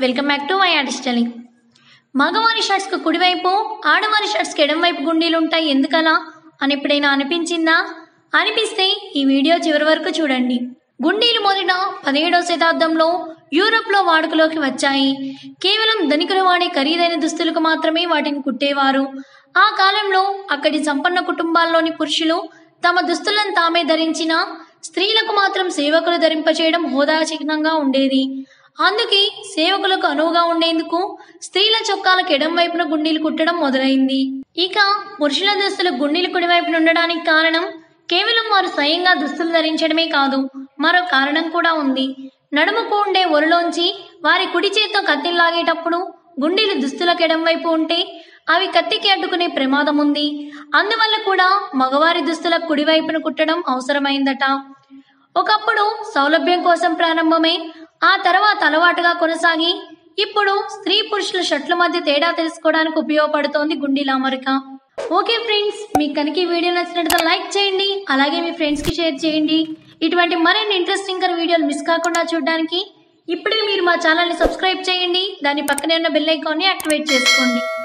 welcome back to my ఆర్టిస్టలీ మగవారి షర్ట్స్కు కుడివైపు ఆడవారి షర్ట్స్కి ఎడంవైపు గుండీలు ఉంటాయి ఎందుకలా అని ఎప్పుడైనా అనిపించిందా అనిపిస్తే ఈ వీడియో చివరి వరకు చూడండి గుండీలు మొదట పదిహేడవ శతాబ్దంలో యూరోప్లో వాడుకలోకి వచ్చాయి కేవలం ధనికులు వాడే ఖరీదైన దుస్తులకు మాత్రమే వాటిని కుట్టేవారు ఆ కాలంలో అక్కడి సంపన్న కుటుంబాల్లోని పురుషులు తమ దుస్తులను తామే ధరించిన స్త్రీలకు మాత్రం సేవకులు ధరింపచేయడం హోదా చిహ్నంగా ఉండేది అందుకే సేవకులకు అనువుగా ఉండేందుకు స్త్రీల చొక్కాలకు ఎడం వైపున గుండీలు కుట్టడం మొదలైంది ఇక పురుషుల దుస్తులు గుండీలు కుడివైపున ఉండడానికి కారణం కేవలం వారు స్వయంగా దుస్తులు ధరించడమే కాదు మరో కారణం కూడా ఉంది నడుముకు ఉండే ఒరులోంచి వారి కుడి చేత్తో కత్తిని లాగేటప్పుడు గుండీలు దుస్తులకు ఎడం వైపు ఉంటే అవి కత్తికి అడ్డుకునే ప్రమాదం ఉంది అందువల్ల కూడా మగవారి దుస్తులకు కుడివైపున కుట్టడం అవసరమైందట ఒకప్పుడు సౌలభ్యం కోసం ప్రారంభమై ఆ తర్వాత అలవాటుగా కొనసాగి ఇప్పుడు స్త్రీ పురుషుల షర్ట్ల మధ్య తేడా తెలుసుకోవడానికి ఉపయోగపడుతోంది గుండీల అమరిక ఓకే ఫ్రెండ్స్ మీకు కనుక ఈ వీడియో నచ్చినట్లయితే లైక్ చేయండి అలాగే మీ ఫ్రెండ్స్కి షేర్ చేయండి ఇటువంటి మరిన్ని ఇంట్రెస్టింగ్ వీడియోలు మిస్ కాకుండా చూడడానికి ఇప్పుడే మీరు మా ఛానల్ని సబ్స్క్రైబ్ చేయండి దాని పక్కనే ఉన్న బెల్ ఐకాన్ని యాక్టివేట్ చేసుకోండి